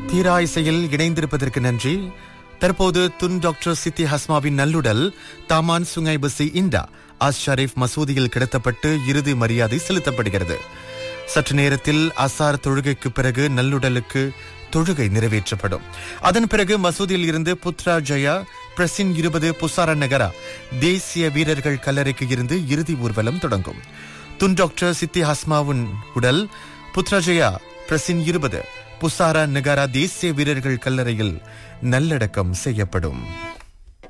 தீரா இசையில் இணைந்திருப்பதற்கு நன்றி தற்போது துன் டாக்டர் சித்தி ஹஸ்மாவின் நல்லுடல் தாமான் சுங்கை பசி இண்டா அஸ் ஷரீப் மசூதியில் கிடத்தப்பட்டு இறுதி மரியாதை செலுத்தப்படுகிறது சற்று நேரத்தில் அசார் தொழுகைக்கு பிறகு நல்லுடலுக்கு தொழுகை நிறைவேற்றப்படும் அதன் பிறகு மசூதியில் இருந்து புத்ரா ஜயா பிரசின் இருபது புசார நகரா தேசிய வீரர்கள் கல்லறைக்கு இருந்து இறுதி ஊர்வலம் தொடங்கும் துன் டாக்டர் சித்தி ஹஸ்மாவின் உடல் புத்ராஜயா பிரசின் இருபது புசாரா நகரா தேசிய வீரர்கள் கல்லறையில் நல்லடக்கம் செய்யப்படும்